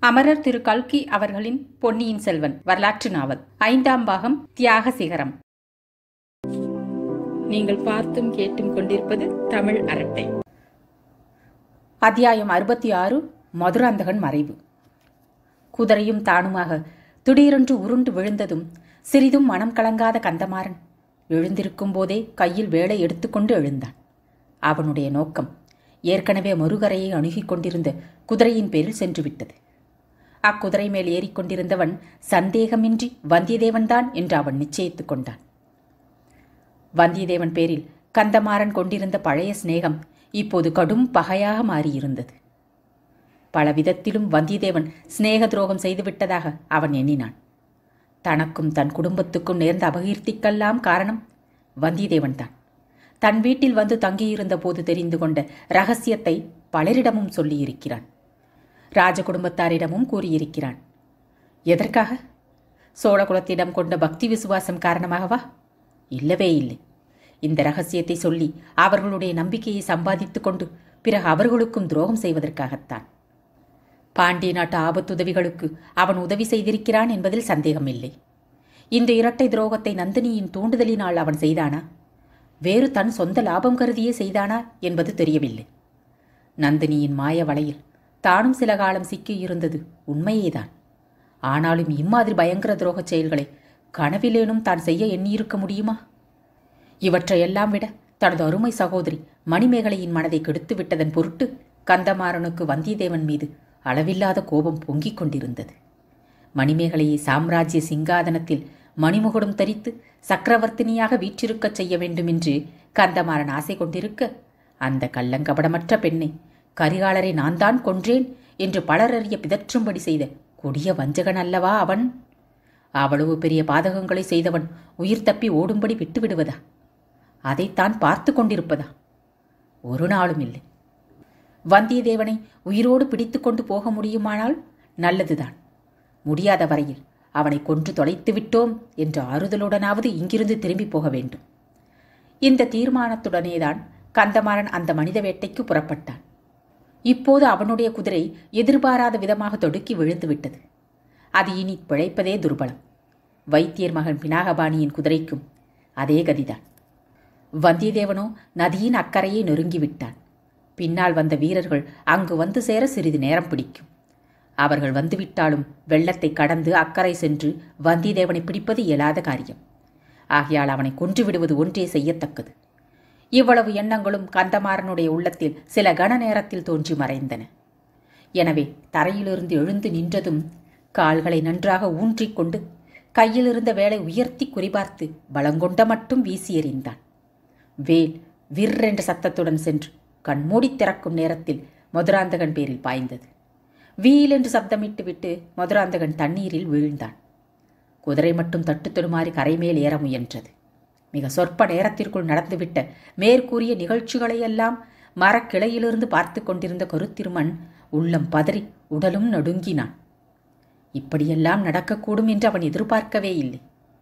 அமரர் திரு கல்கி அவர்களின் பொன்னியின் செல்வன் வரலாற்று நாவல் ஐந்தாம் பாகம் தியாக சிகரம் நீங்கள் பார்த்தும் கேட்டும் கொண்டிருப்பது தமிழ் அரட்டை அத்தியாயம் அறுபத்தி ஆறு மதுராந்தகன் மறைவு குதிரையும் தானுமாக திடீரென்று உருண்டு விழுந்ததும் சிறிதும் மனம் கலங்காத கந்தமாறன் எழுந்திருக்கும் போதே கையில் வேலை எடுத்துக்கொண்டு எழுந்தான் அவனுடைய நோக்கம் ஏற்கனவே மறுகரையை அணுகிக் கொண்டிருந்த குதிரையின் பேரில் சென்று விட்டது அக்குதிரை மேல் ஏறிக்கொண்டிருந்தவன் சந்தேகமின்றி வந்தியத்தேவன்தான் என்று அவன் நிச்சயித்துக் கொண்டான் வந்தியத்தேவன் பேரில் கந்தமாறன் கொண்டிருந்த பழைய சிநேகம் இப்போது கடும் பகையாக மாறியிருந்தது பல விதத்திலும் வந்தியத்தேவன் சிநேக துரோகம் செய்துவிட்டதாக அவன் எண்ணினான் தனக்கும் தன் குடும்பத்துக்கும் நேர்ந்த அபகீர்த்திக்கெல்லாம் காரணம் வந்தியத்தேவன் தான் தன் வீட்டில் வந்து தங்கியிருந்த போது தெரிந்து கொண்ட ரகசியத்தை பலரிடமும் சொல்லியிருக்கிறான் ராஜ குடும்பத்தாரிடமும் கூறியிருக்கிறான் எதற்காக சோழகுலத்திடம் கொண்ட பக்தி விசுவாசம் காரணமாகவா இல்லவே இல்லை இந்த ரகசியத்தை சொல்லி அவர்களுடைய நம்பிக்கையை சம்பாதித்துக் கொண்டு பிறகு அவர்களுக்கும் துரோகம் செய்வதற்காகத்தான் பாண்டிய நாட்டு ஆபத்துதவிகளுக்கு அவன் உதவி செய்திருக்கிறான் என்பதில் சந்தேகமில்லை இந்த இரட்டை துரோகத்தை நந்தினியின் தூண்டுதலினால் அவன் செய்தானா வேறு தன் சொந்த லாபம் கருதியே செய்தானா என்பது தெரியவில்லை நந்தினியின் மாய வலையில் தானும் சில காலம் சிக்கியிருந்தது உண்மையேதான் ஆனாலும் இம்மாதிரி பயங்கர துரோகச் செயல்களை கனவிலேனும் தான் செய்ய எண்ணியிருக்க முடியுமா இவற்றையெல்லாம் விட தனது அருமை சகோதரி மணிமேகலையின் மனதை கெடுத்து விட்டதன் பொருட்டு கந்தமாறனுக்கு வந்தியத்தேவன் மீது அளவில்லாத கோபம் பொங்கிக் கொண்டிருந்தது மணிமேகலையை சாம்ராஜ்ய சிங்காதனத்தில் மணிமுகுடம் தரித்து சக்கரவர்த்தினியாக வீற்றிருக்கச் செய்ய வேண்டுமென்று கந்தமாறன் ஆசை கொண்டிருக்க அந்த கள்ளங்கபடமற்ற பெண்ணை கரிகாலரை நான் தான் கொன்றேன் என்று பலரறிய பிதற்றும்படி செய்த கொடிய வஞ்சகன் அல்லவா அவன் அவ்வளவு பெரிய பாதகங்களை செய்தவன் உயிர் தப்பி ஓடும்படி விட்டுவிடுவதா அதைத்தான் பார்த்து கொண்டிருப்பதா ஒரு நாளும் இல்லை வந்தியத்தேவனை உயிரோடு பிடித்து கொண்டு போக முடியுமானால் நல்லதுதான் முடியாத வரையில் அவனை கொன்று தொலைத்து விட்டோம் என்ற ஆறுதலுடனாவது இங்கிருந்து திரும்பி போக வேண்டும் இந்த தீர்மானத்துடனேதான் கந்தமாறன் அந்த மனித வேட்டைக்கு புறப்பட்டான் இப்போது அவனுடைய குதிரை எதிர்பாராத விதமாக தொடுக்கி விழுந்து விட்டது அது இனி பிழைப்பதே துர்பலம் வைத்தியர் மகன் பினாகபாணியின் குதிரைக்கும் அதே கதிதான் வந்தியத்தேவனோ நதியின் அக்கறையை நெருங்கிவிட்டான் பின்னால் வந்த வீரர்கள் அங்கு வந்து சேர சிறிது நேரம் பிடிக்கும் அவர்கள் வந்துவிட்டாலும் வெள்ளத்தை கடந்து அக்கறை சென்று வந்தியத்தேவனை பிடிப்பது இயலாத காரியம் ஆகையால் அவனை கொன்று விடுவது ஒன்றே செய்யத்தக்கது இவ்வளவு எண்ணங்களும் கந்தமாறனுடைய உள்ளத்தில் சில கன நேரத்தில் தோன்றி மறைந்தன எனவே தரையிலிருந்து எழுந்து நின்றதும் கால்களை நன்றாக ஊன்றிக்கொண்டு கையிலிருந்த வேலை உயர்த்தி குறிபார்த்து பலங்கொண்ட மட்டும் வீசி எறிந்தான் வேல் விற்றென்ற சத்தத்துடன் சென்று கண்மூடி திறக்கும் நேரத்தில் மதுராந்தகன் பேரில் பாய்ந்தது வீல் என்று சப்தமிட்டு விட்டு மதுராந்தகன் தண்ணீரில் வீழ்ந்தான் குதிரை மட்டும் தட்டு தடுமாறி கரைமேல் ஏற முயன்றது மிக சொற்ப நேரத்திற்குள் நடந்துவிட்ட மேற்கூறிய நிகழ்ச்சிகளையெல்லாம் மரக்கிளையிலிருந்து பார்த்து கொண்டிருந்த கருத்திருமன் உள்ளம் பதறி உடலும் நடுங்கினான் இப்படியெல்லாம் நடக்கக்கூடும் என்று அவன் எதிர்பார்க்கவே இல்லை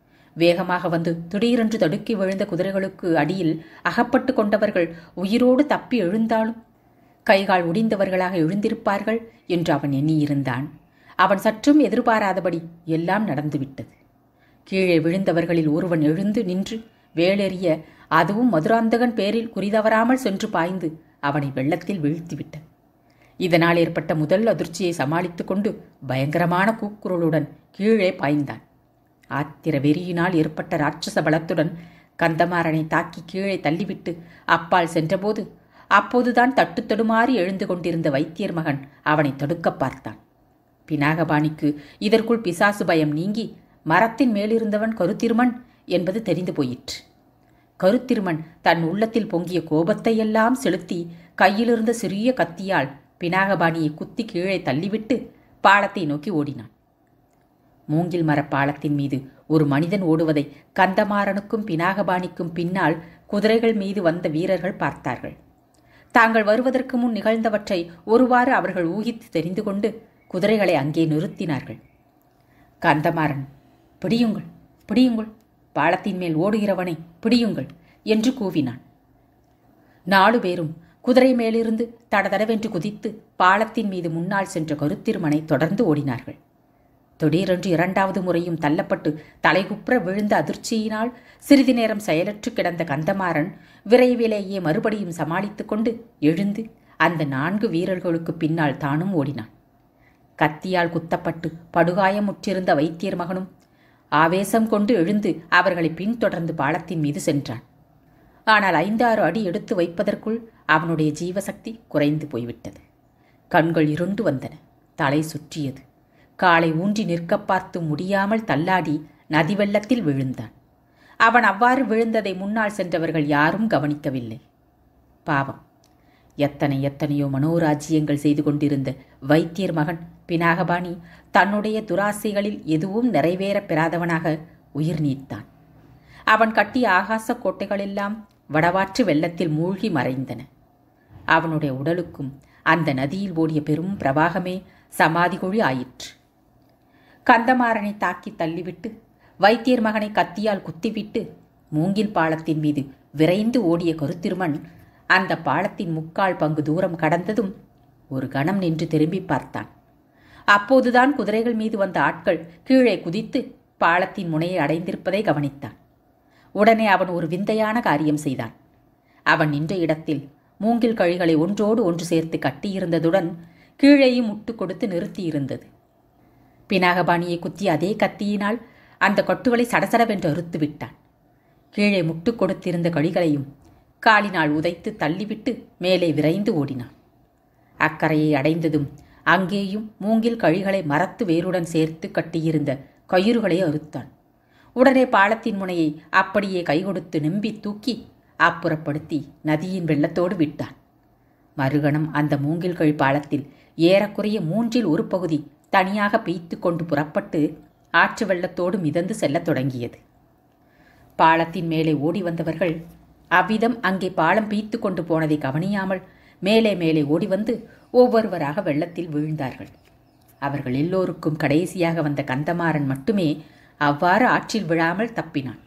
வேகமாக வந்து திடீரென்று தடுக்கி விழுந்த குதிரைகளுக்கு அடியில் அகப்பட்டு கொண்டவர்கள் உயிரோடு தப்பி எழுந்தாலும் கைகால் உடிந்தவர்களாக எழுந்திருப்பார்கள் என்று அவன் எண்ணியிருந்தான் அவன் சற்றும் எதிர்பாராதபடி எல்லாம் நடந்துவிட்டது கீழே விழுந்தவர்களில் ஒருவன் எழுந்து நின்று வேலெறிய அதுவும் மதுராந்தகன் பேரில் குறிதவராமல் சென்று பாய்ந்து அவனை வெள்ளத்தில் வீழ்த்திவிட்டது இதனால் ஏற்பட்ட முதல் அதிர்ச்சியை சமாளித்துக் கொண்டு பயங்கரமான கூக்குரலுடன் கீழே பாய்ந்தான் ஆத்திர வெறியினால் ஏற்பட்ட ராட்சச பலத்துடன் கந்தமாறனை தாக்கி கீழே தள்ளிவிட்டு அப்பால் சென்றபோது அப்போதுதான் தட்டு தடுமாறி எழுந்து கொண்டிருந்த வைத்தியர் மகன் அவனை தடுக்க பார்த்தான் பினாகபாணிக்கு இதற்குள் பிசாசு பயம் நீங்கி மரத்தின் மேலிருந்தவன் கருத்திருமன் என்பது தெரிந்து போயிற்று கருத்திருமன் தன் உள்ளத்தில் பொங்கிய கோபத்தையெல்லாம் செலுத்தி கையிலிருந்த சிறிய கத்தியால் பினாகபாணியை குத்தி கீழே தள்ளிவிட்டு பாலத்தை நோக்கி ஓடினான் மூங்கில் மரப் பாலத்தின் மீது ஒரு மனிதன் ஓடுவதை கந்தமாறனுக்கும் பினாகபாணிக்கும் பின்னால் குதிரைகள் மீது வந்த வீரர்கள் பார்த்தார்கள் தாங்கள் வருவதற்கு முன் நிகழ்ந்தவற்றை ஒருவாறு அவர்கள் ஊகித்து தெரிந்து கொண்டு குதிரைகளை அங்கே நிறுத்தினார்கள் கந்தமாறன் பிடியுங்கள் பிடியுங்கள் பாலத்தின் மேல் ஓடுகிறவனை பிடியுங்கள் என்று கூவினான் நாலு பேரும் குதிரை மேலிருந்து தடதடவென்று குதித்து பாலத்தின் மீது முன்னால் சென்ற கருத்திருமனை தொடர்ந்து ஓடினார்கள் திடீரென்று இரண்டாவது முறையும் தள்ளப்பட்டு தலைகுப்புற விழுந்த அதிர்ச்சியினால் சிறிது நேரம் செயலற்று கிடந்த கந்தமாறன் விரைவிலேயே மறுபடியும் சமாளித்துக் கொண்டு எழுந்து அந்த நான்கு வீரர்களுக்கு பின்னால் தானும் ஓடினான் கத்தியால் குத்தப்பட்டு படுகாயமுற்றிருந்த வைத்தியர் மகனும் ஆவேசம் கொண்டு எழுந்து அவர்களை பின்தொடர்ந்து பாலத்தின் மீது சென்றான் ஆனால் ஐந்தாறு அடி எடுத்து வைப்பதற்குள் அவனுடைய ஜீவசக்தி குறைந்து போய்விட்டது கண்கள் இருண்டு வந்தன தலை சுற்றியது காலை ஊன்றி நிற்க பார்த்து முடியாமல் தள்ளாடி நதி வெள்ளத்தில் விழுந்தான் அவன் அவ்வாறு விழுந்ததை முன்னால் சென்றவர்கள் யாரும் கவனிக்கவில்லை பாவம் எத்தனை எத்தனையோ மனோராஜ்யங்கள் செய்து கொண்டிருந்த வைத்தியர் மகன் பினாகபாணி தன்னுடைய துராசைகளில் எதுவும் நிறைவேறப் பெறாதவனாக உயிர் நீத்தான் அவன் கட்டிய ஆகாச கோட்டைகளெல்லாம் வடவாற்று வெள்ளத்தில் மூழ்கி மறைந்தன அவனுடைய உடலுக்கும் அந்த நதியில் ஓடிய பெரும் பிரவாகமே சமாதிகுழி ஆயிற்று கந்தமாறனை தாக்கி தள்ளிவிட்டு வைத்தியர் மகனை கத்தியால் குத்திவிட்டு மூங்கில் பாலத்தின் மீது விரைந்து ஓடிய கருத்திருமன் அந்த பாலத்தின் முக்கால் பங்கு தூரம் கடந்ததும் ஒரு கணம் நின்று திரும்பி பார்த்தான் அப்போதுதான் குதிரைகள் மீது வந்த ஆட்கள் கீழே குதித்து பாலத்தின் முனையை அடைந்திருப்பதை கவனித்தான் உடனே அவன் ஒரு விந்தையான காரியம் செய்தான் அவன் நின்ற இடத்தில் மூங்கில் கழிகளை ஒன்றோடு ஒன்று சேர்த்து கட்டியிருந்ததுடன் கீழேயும் முட்டு கொடுத்து நிறுத்தியிருந்தது பினாகபாணியை குத்திய அதே கத்தியினால் அந்த கட்டுகளை சடசடவென்று அறுத்து விட்டான் கீழே முட்டு கொடுத்திருந்த கழிகளையும் காலினால் உதைத்து தள்ளிவிட்டு மேலே விரைந்து ஓடினான் அக்கரையை அடைந்ததும் அங்கேயும் மூங்கில் கழிகளை மரத்து வேருடன் சேர்த்து கட்டியிருந்த கயிறுகளை அறுத்தான் உடனே பாலத்தின் முனையை அப்படியே கை கொடுத்து நம்பி தூக்கி அப்புறப்படுத்தி நதியின் வெள்ளத்தோடு விட்டான் மறுகணம் அந்த மூங்கில் கழி பாலத்தில் ஏறக்குறைய மூன்றில் ஒரு பகுதி தனியாக பெய்த்து கொண்டு புறப்பட்டு ஆற்று வெள்ளத்தோடு மிதந்து செல்லத் தொடங்கியது பாலத்தின் மேலே ஓடி வந்தவர்கள் அவ்விதம் அங்கே பாலம் பீத்து கொண்டு போனதை கவனியாமல் மேலே மேலே ஓடி வந்து ஒவ்வொருவராக வெள்ளத்தில் வீழ்ந்தார்கள் அவர்கள் எல்லோருக்கும் கடைசியாக வந்த கந்தமாறன் மட்டுமே அவ்வாறு ஆற்றில் விழாமல் தப்பினான்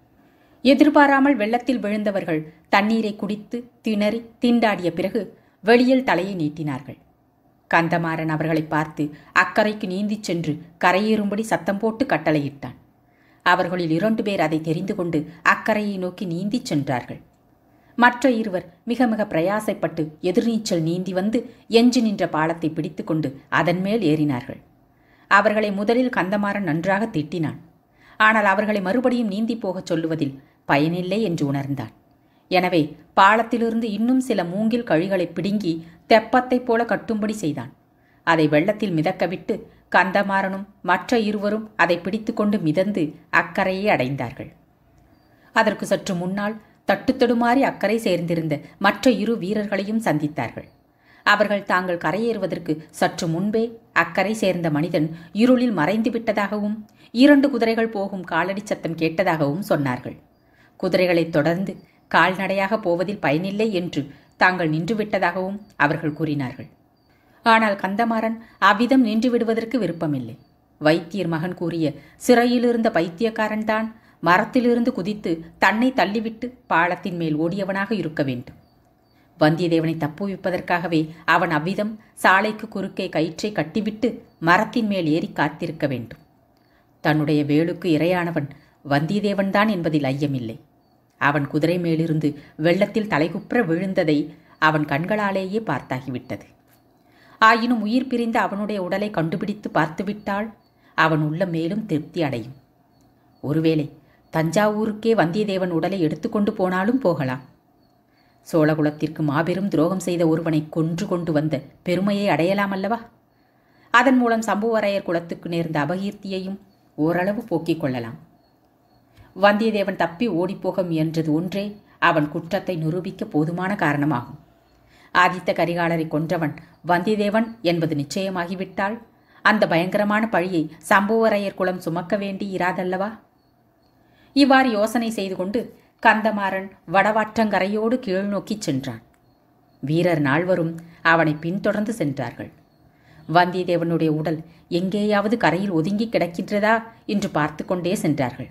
எதிர்பாராமல் வெள்ளத்தில் விழுந்தவர்கள் தண்ணீரை குடித்து திணறி திண்டாடிய பிறகு வெளியில் தலையை நீட்டினார்கள் கந்தமாறன் அவர்களை பார்த்து அக்கறைக்கு நீந்திச் சென்று கரையேறும்படி சத்தம் போட்டு கட்டளையிட்டான் அவர்களில் இரண்டு பேர் அதை தெரிந்து கொண்டு அக்கறையை நோக்கி நீந்திச் சென்றார்கள் மற்ற இருவர் மிக மிக பிரயாசைப்பட்டு எதிர்நீச்சல் நீந்தி வந்து எஞ்சி நின்ற பாலத்தை பிடித்துக்கொண்டு அதன் மேல் ஏறினார்கள் அவர்களை முதலில் கந்தமாறன் நன்றாக திட்டினான் ஆனால் அவர்களை மறுபடியும் நீந்தி போகச் சொல்லுவதில் பயனில்லை என்று உணர்ந்தான் எனவே பாலத்திலிருந்து இன்னும் சில மூங்கில் கழிகளை பிடுங்கி தெப்பத்தைப் போல கட்டும்படி செய்தான் அதை வெள்ளத்தில் மிதக்கவிட்டு கந்தமாறனும் மற்ற இருவரும் அதை பிடித்துக்கொண்டு மிதந்து அக்கறையை அடைந்தார்கள் அதற்கு சற்று முன்னால் தட்டுத்தடுமாறி அக்கறை சேர்ந்திருந்த மற்ற இரு வீரர்களையும் சந்தித்தார்கள் அவர்கள் தாங்கள் கரையேறுவதற்கு சற்று முன்பே அக்கறை சேர்ந்த மனிதன் இருளில் மறைந்து விட்டதாகவும் இரண்டு குதிரைகள் போகும் காலடி சத்தம் கேட்டதாகவும் சொன்னார்கள் குதிரைகளைத் தொடர்ந்து கால்நடையாக போவதில் பயனில்லை என்று தாங்கள் நின்றுவிட்டதாகவும் அவர்கள் கூறினார்கள் ஆனால் கந்தமாறன் அவ்விதம் நின்று விடுவதற்கு விருப்பமில்லை வைத்தியர் மகன் கூறிய சிறையிலிருந்த பைத்தியக்காரன்தான் மரத்திலிருந்து குதித்து தன்னை தள்ளிவிட்டு பாலத்தின் மேல் ஓடியவனாக இருக்க வேண்டும் வந்தியத்தேவனை தப்புவிப்பதற்காகவே அவன் அவ்விதம் சாலைக்கு குறுக்கே கயிற்றை கட்டிவிட்டு மரத்தின் மேல் ஏறி காத்திருக்க வேண்டும் தன்னுடைய வேலுக்கு இரையானவன் வந்தியத்தேவன்தான் என்பதில் ஐயமில்லை அவன் குதிரை மேலிருந்து வெள்ளத்தில் தலைகுப்புற விழுந்ததை அவன் கண்களாலேயே பார்த்தாகிவிட்டது ஆயினும் உயிர் பிரிந்த அவனுடைய உடலை கண்டுபிடித்து பார்த்துவிட்டால் அவன் உள்ள மேலும் திருப்தி அடையும் ஒருவேளை தஞ்சாவூருக்கே வந்தியத்தேவன் உடலை எடுத்துக்கொண்டு போனாலும் போகலாம் சோழகுலத்திற்கு மாபெரும் துரோகம் செய்த ஒருவனை கொன்று கொண்டு வந்த பெருமையை அடையலாம் அல்லவா அதன் மூலம் சம்புவரையர் குலத்துக்கு நேர்ந்த அபகீர்த்தியையும் ஓரளவு போக்கிக் கொள்ளலாம் வந்தியத்தேவன் தப்பி ஓடிப்போக முயன்றது ஒன்றே அவன் குற்றத்தை நிரூபிக்க போதுமான காரணமாகும் ஆதித்த கரிகாலரை கொன்றவன் வந்தியத்தேவன் என்பது நிச்சயமாகிவிட்டால் அந்த பயங்கரமான பழியை சம்புவரையர் குலம் சுமக்க வேண்டி இராதல்லவா இவ்வாறு யோசனை செய்து கொண்டு கந்தமாறன் வடவாற்றங்கரையோடு கீழ் நோக்கிச் சென்றான் வீரர் நால்வரும் அவனை பின்தொடர்ந்து சென்றார்கள் வந்தியத்தேவனுடைய உடல் எங்கேயாவது கரையில் ஒதுங்கி கிடக்கின்றதா என்று பார்த்து கொண்டே சென்றார்கள்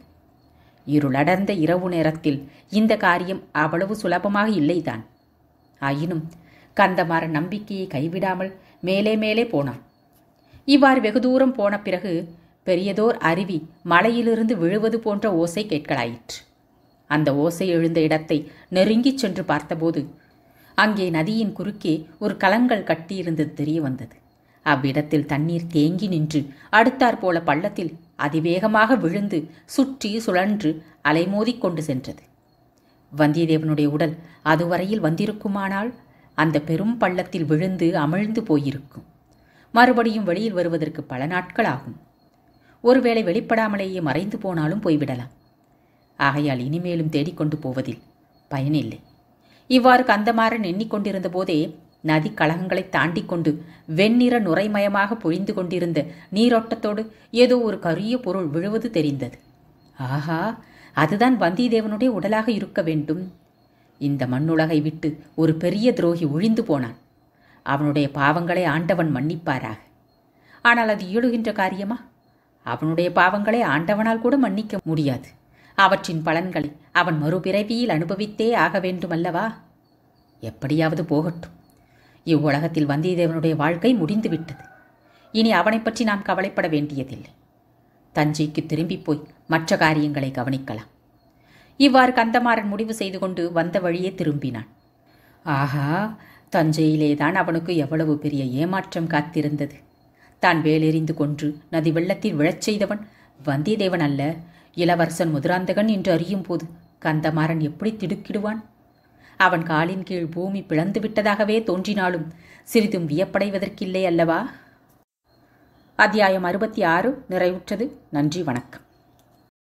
இருளடர்ந்த இரவு நேரத்தில் இந்த காரியம் அவ்வளவு சுலபமாக இல்லைதான் ஆயினும் கந்தமாறன் நம்பிக்கையை கைவிடாமல் மேலே மேலே போனான் இவ்வாறு வெகு தூரம் போன பிறகு பெரியதோர் அருவி மலையிலிருந்து விழுவது போன்ற ஓசை கேட்கலாயிற்று அந்த ஓசை எழுந்த இடத்தை நெருங்கிச் சென்று பார்த்தபோது அங்கே நதியின் குறுக்கே ஒரு கலங்கள் கட்டியிருந்தது தெரிய வந்தது அவ்விடத்தில் தண்ணீர் தேங்கி நின்று அடுத்தாற் போல பள்ளத்தில் அதிவேகமாக விழுந்து சுற்றி சுழன்று அலைமோதிக் கொண்டு சென்றது வந்தியத்தேவனுடைய உடல் அதுவரையில் வந்திருக்குமானால் அந்த பெரும் பள்ளத்தில் விழுந்து அமிழ்ந்து போயிருக்கும் மறுபடியும் வெளியில் வருவதற்கு பல நாட்கள் ஆகும் ஒருவேளை வெளிப்படாமலேயே மறைந்து போனாலும் போய்விடலாம் ஆகையால் இனிமேலும் தேடிக்கொண்டு போவதில் பயனில்லை இவ்வாறு கந்தமாறன் எண்ணிக்கொண்டிருந்த போதே நதி கலகங்களை தாண்டி கொண்டு வெண்ணிற நுரைமயமாக பொழிந்து கொண்டிருந்த நீரோட்டத்தோடு ஏதோ ஒரு கரிய பொருள் விழுவது தெரிந்தது ஆஹா அதுதான் வந்தியத்தேவனுடைய உடலாக இருக்க வேண்டும் இந்த மண்ணுலகை விட்டு ஒரு பெரிய துரோகி ஒழிந்து போனான் அவனுடைய பாவங்களை ஆண்டவன் மன்னிப்பாராக ஆனால் அது இயலுகின்ற காரியமா அவனுடைய பாவங்களை ஆண்டவனால் கூட மன்னிக்க முடியாது அவற்றின் பலன்களை அவன் மறுபிறவியில் அனுபவித்தே ஆக வேண்டுமல்லவா எப்படியாவது போகட்டும் இவ்வுலகத்தில் வந்தியத்தேவனுடைய வாழ்க்கை முடிந்துவிட்டது இனி அவனைப் பற்றி நாம் கவலைப்பட வேண்டியதில்லை தஞ்சைக்கு திரும்பி போய் மற்ற காரியங்களை கவனிக்கலாம் இவ்வாறு கந்தமாறன் முடிவு செய்து கொண்டு வந்த வழியே திரும்பினான் ஆஹா தஞ்சையிலேதான் அவனுக்கு எவ்வளவு பெரிய ஏமாற்றம் காத்திருந்தது தான் வேலெறிந்து கொன்று நதி வெள்ளத்தில் விழச் செய்தவன் வந்தியத்தேவன் அல்ல இளவரசன் முதுராந்தகன் என்று அறியும் போது கந்தமாறன் எப்படி திடுக்கிடுவான் அவன் காலின் கீழ் பூமி பிளந்து விட்டதாகவே தோன்றினாலும் சிறிதும் வியப்படைவதற்கில்லை அல்லவா அத்தியாயம் அறுபத்தி ஆறு நிறைவுற்றது நன்றி வணக்கம்